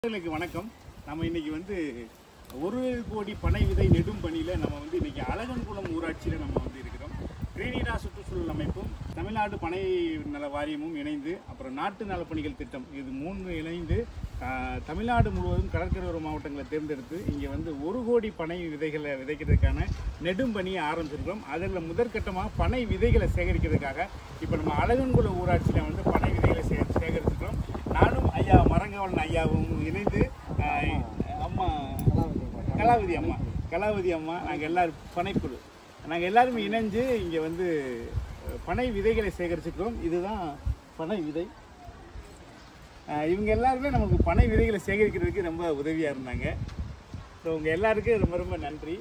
நேயர்களுக்கு வணக்கம் நம்ம இன்னைக்கு வந்து ஒரு கோடி பனை விதை நெடும் பணியில் நம்ம வந்து இன்னைக்கு அழகன்குளம் ஊராட்சியில் நம்ம வந்து இருக்கிறோம் கிரீனிடா சுற்றுச்சூழல் அமைப்பும் தமிழ்நாடு பனை நல வாரியமும் இணைந்து அப்புறம் நாட்டு நலப்பணிகள் திட்டம் இது மூணு இணைந்து ஆஹ், தமிழ்நாடு முழுவதும் கடற்கரை மாவட்டங்களை தேர்ந்தெடுத்து இங்கே வந்து ஒரு கோடி பனை விதைகளை விதைக்கிறதுக்கான நெடும் பணியை ஆரம்பிச்சிருக்கிறோம் அதில் முதற்கட்டமாக பனை விதைகளை சேகரிக்கிறதுக்காக இப்போ நம்ம அழகன்குளம் ஊராட்சியில் வந்து பனை விதைகளை சே சேகரிச்சிருக்கிறோம் நானும் ஐயா மரங்கவன் ஐயாவும் இணைந்து ஆஹ், அம்மா கலாவதி அம்மா கலாவதி அம்மா நாங்கள் எல்லாரும் பனைக்குழு நாங்கள் எல்லாருமே இணைஞ்சு இங்கே வந்து அஹ், பனை விதைகளை சேகரிச்சுக்கிறோம் இதுதான் பனை விதை ஆஹ், இவங்க எல்லாருமே நமக்கு பனை விதைகளை சேகரிக்கிறதுக்கு ரொம்ப உதவியாக இருந்தாங்க ஸோ உங்கள் எல்லாருக்கும் ரொம்ப ரொம்ப நன்றி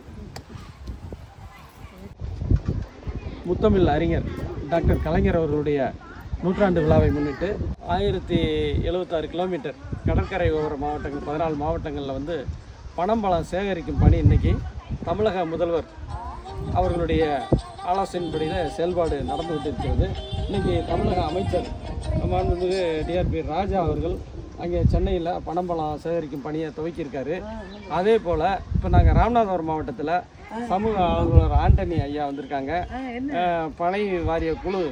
முத்தமிழ் அறிஞர் டாக்டர் கலைஞர் அவர்களுடைய நூற்றாண்டு விழாவை முன்னிட்டு ஆயிரத்தி எழுபத்தாறு கிலோமீட்டர் கடற்கரை ஓர மாவட்டங்கள் பதினாலு மாவட்டங்களில் வந்து பனம்பழம் சேகரிக்கும் பணி இன்னைக்கு தமிழக முதல்வர் அவர்களுடைய ஆலோசனைப்படியில் செயல்பாடு நடந்து கொண்டிருக்கிறது இன்னைக்கு தமிழக அமைச்சர் மாண்புமிகு டிஆர்பி ராஜா அவர்கள் அங்கே சென்னையில் பனம்பழம் சேகரிக்கும் பணியை துவக்கியிருக்காரு அதே போல் இப்போ நாங்கள் ராமநாதபுரம் மாவட்டத்தில் சமூக ஆர்வலர் ஆண்டனி ஐயா வந்திருக்காங்க அஹ், பனை வாரிய குழு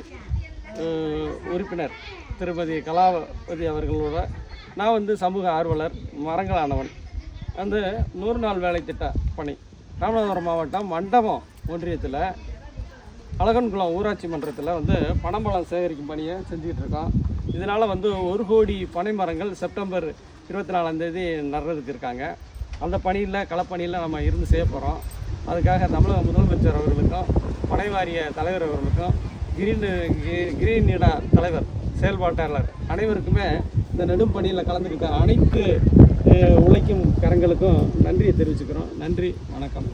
அஹ், உறுப்பினர் திருமதி கலாவதி அவர்களோட நான் வந்து சமூக ஆர்வலர் மரங்களானவன் வந்து நூறு நாள் வேலை திட்ட பணி ராமநாதபுரம் மாவட்டம் மண்டபம் ஒன்றியத்தில் அழகன்குளம் ஊராட்சி மன்றத்தில் வந்து பனம்பழம் சேகரிக்கும் பணியை செஞ்சுக்கிட்டு இருக்கோம் இதனால் வந்து ஒரு கோடி பனை மரங்கள் செப்டம்பர் இருபத்தி நாலாம் தேதி நடுறதுக்கு இருக்காங்க அந்த பணியில் களப்பணியில் நம்ம இருந்து செய்ய போகிறோம் அதுக்காக தமிழக முதலமைச்சர் அவர்களுக்கும் பனை வாரிய தலைவர் அவர்களுக்கும் கிரீன் கி- கிரீன் இடா தலைவர் செயல்பாட்டாளர் அனைவருக்குமே இந்த நெடும் பணியில் கலந்துக்கிட்ட அனைத்து அஹ், உழைக்கும் கரங்களுக்கும் நன்றியை தெரிவிச்சுக்கிறோம் நன்றி வணக்கம்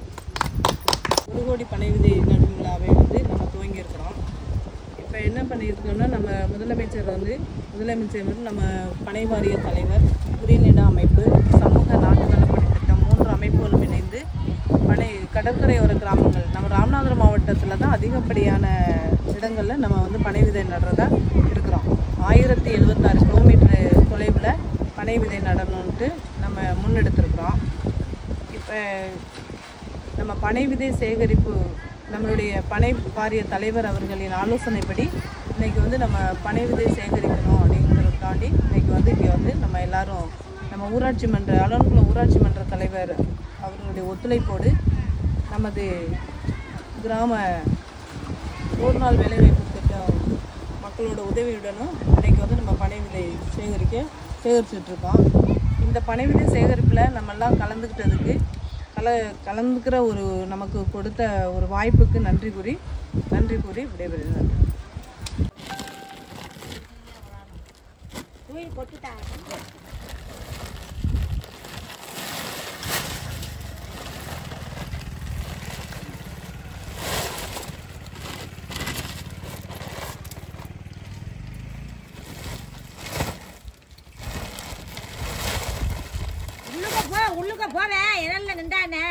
ஒரு கோடி பனை விதை நடும் விழாவை வந்து நம்ம துவங்கியிருக்கிறோம் இப்போ என்ன பண்ணியிருக்கோம்னா நம்ம முதலமைச்சர் வந்து முதலமைச்சர் வந்து நம்ம பனை வாரிய தலைவர் குடிநீட அமைப்பு சமூக நாட்டு நலப்பணி திட்டம் மூன்று அமைப்புகளும் இணைந்து பனை கடற்கரையோர கிராமங்கள் நம்ம ராமநாதபுரம் மாவட்டத்தில் தான் அதிகப்படியான இடங்களில் நம்ம வந்து பனை விதை நடுறதா இருக்கிறோம் ஆயிரத்தி எழுபத்தாறு கிலோமீட்டர் தொலைவில் பனை விதை நடணுன்ட்டு நம்ம முன்னெடுத்திருக்கிறோம் இப்போ நம்ம பனை விதை சேகரிப்பு நம்மளுடைய பனை வாரிய தலைவர் அவர்களின் ஆலோசனைப்படி இன்னைக்கு வந்து நம்ம பனை விதை சேகரிக்கணும் அப்படிங்கிறதுக்காண்டி இன்னைக்கு வந்து இங்கே வந்து நம்ம எல்லாரும் நம்ம ஊராட்சி மன்ற அலன்குளம் ஊராட்சி மன்ற தலைவர் அவர்களுடைய ஒத்துழைப்போடு நமது கிராம ஒரு நாள் வேலைவாய்ப்பு திட்டம் மக்களோட உதவியுடனும் இன்னைக்கு வந்து நம்ம பனை விதை சேகரிக்க சேகரிச்சுட்டு இருக்கோம் இந்த பனை விதை சேகரிப்பில் நம்மெல்லாம் கலந்துக்கிட்டதுக்கு கல கலந்துக்கிற ஒரு நமக்கு கொடுத்த ஒரு வாய்ப்புக்கு நன்றி கூறி நன்றி கூறி விடைபெறுகிறேன் உள்ளுக்க போ உள்ளுக்க போவேன் இடல்ல நின்றானே